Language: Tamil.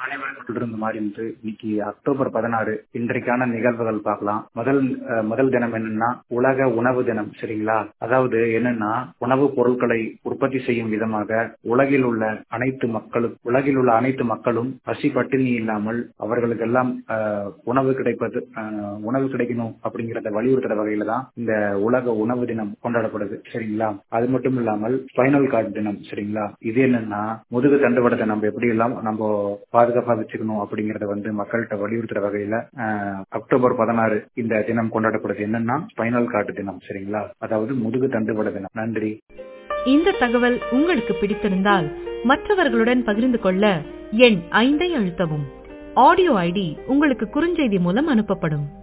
அனைவருக்கும் இருந்து மாறி இருந்து இன்னைக்கு அக்டோபர் பதினாறு இன்றைக்கான நிகழ்வுகள் பார்க்கலாம் முதல் அஹ், முதல் தினம் என்னன்னா உலக உணவு தினம் சரிங்களா அதாவது என்னன்னா உணவுப் பொருட்களை உற்பத்தி செய்யும் விதமாக உலகில் உள்ள அனைத்து மக்களும் உலகில் உள்ள அனைத்து மக்களும் பசி பட்டினி இல்லாமல் அவர்களுக்கெல்லாம் அஹ், உணவு கிடைப்பது அஹ், உணவு கிடைக்கணும் அப்படிங்கறத வலியுறுத்துற வகையில தான் இந்த உலக உணவு தினம் கொண்டாடப்படுது சரிங்களா அது மட்டும் இல்லாமல் ஸ்பைனல் கார்டு தினம் சரிங்களா இது என்னன்னா முதுகு தண்டுவடத்தை நம்ம எப்படி எல்லாம் நம்ம பாதுகாப்பா வச்சுக்கணும் அப்படிங்கறத வந்து மக்கள்கிட்ட வலியுறுத்துற வகையில அஹ், அக்டோபர் பதினாறு இந்த தினம் கொண்டாடப்படுது என்னன்னா ஸ்பைனல் கார்டு தினம் சரிங்களா அதாவது முதுகு தண்டுவட தினம் நன்றி இந்த தகவல் உங்களுக்கு பிடித்திருந்தால் மற்றவர்களுடன் பகிர்ந்து கொள்ள எண் ஐந்தை அழுத்தவும் ஆடியோ ஐடி உங்களுக்கு குறுஞ்செய்தி மூலம் அனுப்பப்படும்